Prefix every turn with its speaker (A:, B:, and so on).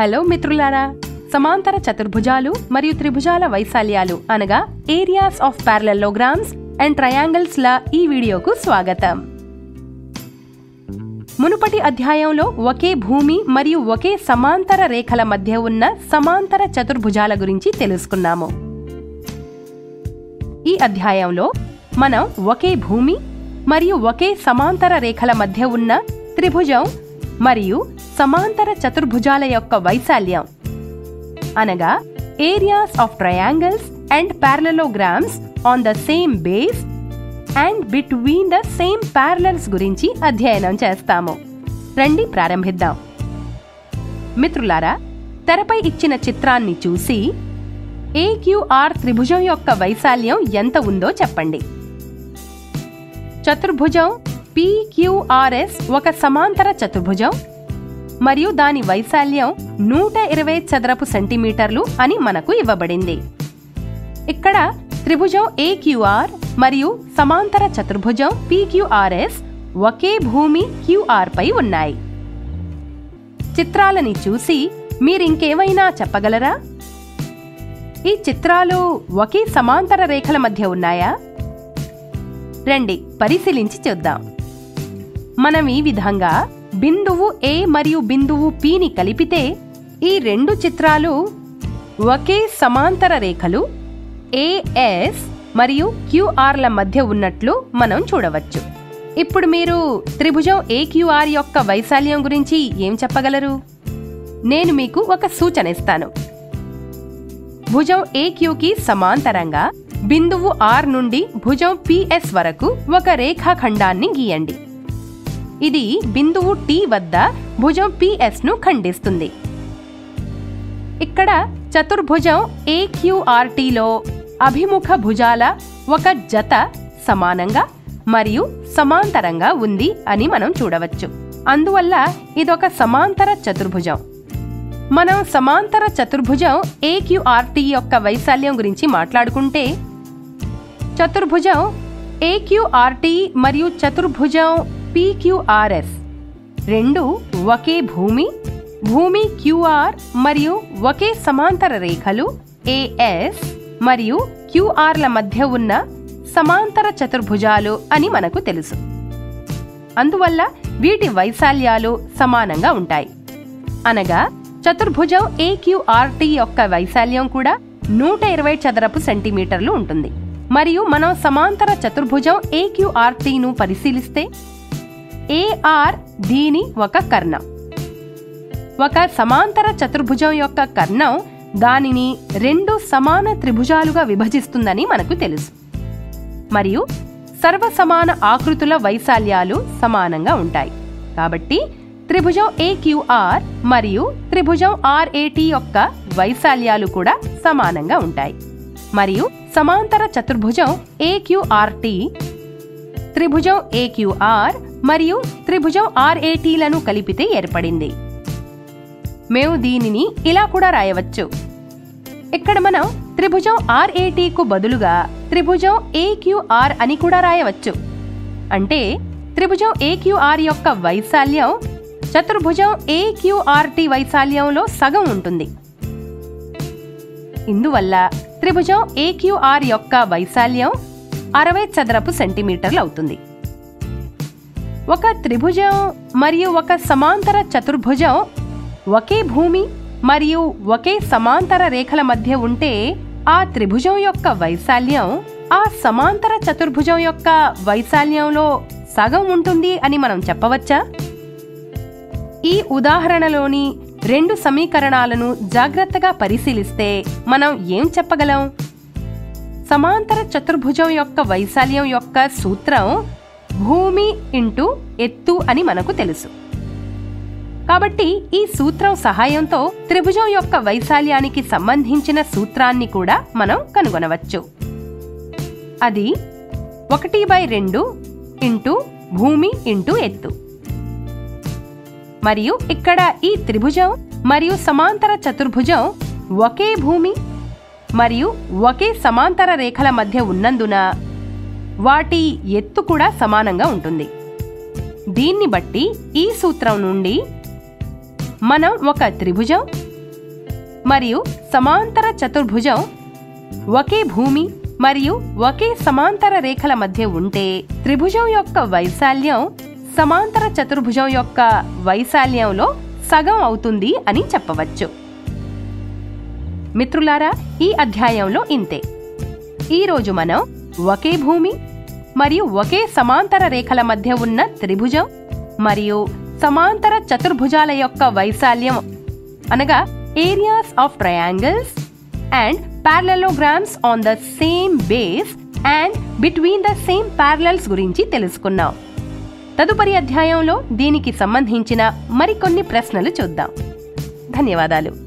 A: hello మిత్రులారా సమాంతర చతుర్భుజాలు మరియు త్రిభుజాల వైశాల్యాలు అనగా areas of parallelograms and triangles ల ఈ వీడియోకు స్వాగతం మునుపటి అధ్యాయంలో ఒకే భూమి మరియు ఒకే సమాంతర రేఖల మధ్య ఉన్న సమాంతర చతుర్భుజాల గురించి తెలుసుకున్నాము ఈ అధ్యాయంలో మనం ఒకే భూమి మరియు ఒకే సమాంతర రేఖల మధ్య ఉన్న త్రిభుజం మరియు సమాంతర చతుర్భుజాల యొక్క వైశాల్యం అనగా areas of triangles and parallelograms on the same base and between the same parallels గురించి అధ్యయనం చేస్తాము రండి ప్రారంభిద్దాం మిత్రులారా తెరపై ఇచ్చిన చిత్రాన్ని చూసి ఏక్యూఆర్ త్రిభుజం యొక్క వైశాల్యం ఎంత ఉందో చెప్పండి చతుర్భుజం పిక్యూఆర్ఎస్ ఒక సమాంతర చతుర్భుజం మరియు దాని వైశాల్యం నూట ఇరవై చదరపు సెంటీమీటర్లు అని మనకు ఇవ్వబడింది ఇక్కడ త్రిభుజం ఏక్యూఆర్ మరియు సమాంతర చతుర్భుజం పిక్యూఆర్ఎస్ ఒకే భూమి క్యూఆర్ పై ఉన్నాయి చిత్రాలని చూసి మీరింకేమైనా చెప్పగలరా ఈ చిత్రాలు ఒకే సమాంతర రేఖల మధ్య ఉన్నాయా రండి పరిశీలించి చూద్దాం మనం ఈ విధంగా బిందువు ఏ మరియు బిందువు పిని కలిపితే ఈ రెండు చిత్రాలు ఒకే సమాంతర రేఖలు ఏఎస్ మరియు క్యూఆర్ల మధ్య ఉన్నట్లు మనం చూడవచ్చు ఇప్పుడు మీరు త్రిభుజం ఏక్యూఆర్ యొక్క వైశాల్యం గురించి ఏం చెప్పగలరు నేను మీకు ఒక సూచన ఇస్తాను భుజం ఏక్యూకి సమాంతరంగా బిందువు ఆర్ నుండి భుజం పిఎస్ వరకు ఒక రేఖాఖండాన్ని గీయండి ఇది బిందువు టి వద్ద భుజం పిఎస్ ను ఖండిస్తుంది ఇక్కడ చతుర్భుజం ఏక్యూఆర్టీలో అభిముఖ భుజాల ఒక జత సమానంగా మరియు సమాంతరంగా ఉంది అని మనం చూడవచ్చు అందువల్ల ఇదొక సమాంతర చతుర్భుజం మనం సమాంతర చతుర్భుజం ఏక్యూఆర్టీ యొక్క వైశాల్యం గురించి మాట్లాడుకుంటే చతుర్భుజం ఏక్యూఆర్టీ మరియు చతుర్భుజం పీక్యూఆర్ఎస్ రెండు ఒకే భూమి భూమి క్యూఆర్ మరియు ఒకే సమాంతర రేఖలు ఏఎస్ మరియు క్యూఆర్ల మధ్య ఉన్న సమాంతర చతుర్భుజాలు అని మనకు తెలుసు అందువల్ల వీటి వైశాల్యాలు సమానంగా ఉంటాయి అనగా చతుర్భుజం ఏక్యూఆర్టీ యొక్క వైశాల్యం కూడా నూట ఇరవై చదరపు సెంటీమీటర్లు ఉంటుంది మరియు మనం సమాంతర చతుర్భుజం ఏక్యూఆర్టీను పరిశీలిస్తే ఏఆర్ దీని ఒక కర్ణం ఒక సమాంతర చతుర్భుజం యొక్క కర్ణం దానిని రెండు సమాన త్రిభుజాలుగా విభజిస్తుందని మనకు తెలుసు మరియు సర్వసమాన ఆకృతుల వైశాల్యాలు సమానంగా ఉంటాయి కాబట్టి త్రిభుజం ఏక్యూఆర్ మరియు త్రిభుజం ఆర్ఏటి యొక్క వైశాల్యాలు కూడా సమానంగా ఉంటాయి మరియు సమాంతర చతుర్భుజం ఏక్యూఆర్టీ త్రిభుజం ఏక్యూఆర్ మరియు త్రిభుజం ఆర్ఏటీలను కలిపితే ఏర్పడింది మేము దీనిని ఇలా కూడా రాయవచ్చు ఇక్కడ మనం త్రిభుజం ఆర్ఏటీకు బదులుగా త్రిభుజం ఏక్యూఆర్ అని కూడా రాయవచ్చు అంటే త్రిభుజం ఏక్యూఆర్ యొక్క వైశాల్యం చతుర్భుజం ఏక్యూఆర్టీ వైశాల్యంలో సగం ఉంటుంది ఇందువల్ల త్రిభుజం ఏక్యూఆర్ యొక్క వైశాల్యం అరవై చదరపు సెంటీమీటర్లు అవుతుంది ఒక త్రిభుజం మరియు ఒక సమాంతర చతుర్భుజం ఒకే భూమి మరియు ఒకే సమాంతర రేఖల మధ్య ఉంటే ఆ త్రిభుజం యొక్క వైశాల్యం ఆ సమాంతర చతుర్భుజం యొక్క వైశాల్యంలో సగం ఉంటుంది అని మనం చెప్పవచ్చా ఈ ఉదాహరణలోని రెండు సమీకరణాలను జాగ్రత్తగా పరిశీలిస్తే మనం ఏం చెప్పగలం సమాంతర చతుర్భుజం యొక్క వైశాల్యం యొక్క సూత్రం భూమి ఇంటూ ఎత్తు అని మనకు తెలుసు కాబట్టి ఈ సూత్రం సహాయంతో త్రిభుజం యొక్క వైశాల్యానికి సంబంధించిన సూత్రాన్ని కూడా మనం కనుగొనవచ్చు అది ఒకటి బై రెండు ఇంటూ భూమి ఇంటూ ఎత్తు మరియు ఇక్కడ ఈ త్రిభుజం మరియు సమాంతర చతుర్భుజం ఒకే భూమి మరియు ఒకే సమాంతర రేఖల మధ్య ఉన్నందున వాటి ఎత్తు కూడా సమానంగా ఉంటుంది దీన్ని బట్టి ఈ సూత్రం నుండి మనం ఒక త్రిభుజం మరియు సమాంతర చతుర్భుజం ఒకే భూమి మరియు ఒకే సమాంతర రేఖల మధ్య ఉంటే త్రిభుజం యొక్క వైశాల్యం సమాంతర చతుర్భుజం యొక్క వైశాల్యంలో సగం అవుతుంది అని చెప్పవచ్చు మిత్రులారా ఈ అధ్యాయంలో ఇంతే ఈరోజు మనం ఒకే భూమి మరియు ఒకే సమాంతర రేఖల మధ్య ఉన్న త్రిభుజం మరియు సమాంతర చతుర్భుజాల యొక్క వైశాల్యం అనగా areas of triangles and parallelograms on the same base and between the same parallels గురించి తెలుసుకున్నాం తదుపరి అధ్యాయంలో దీనికి సంబంధించిన మరికొన్ని ప్రశ్నలు చూద్దాం ధన్యవాదాలు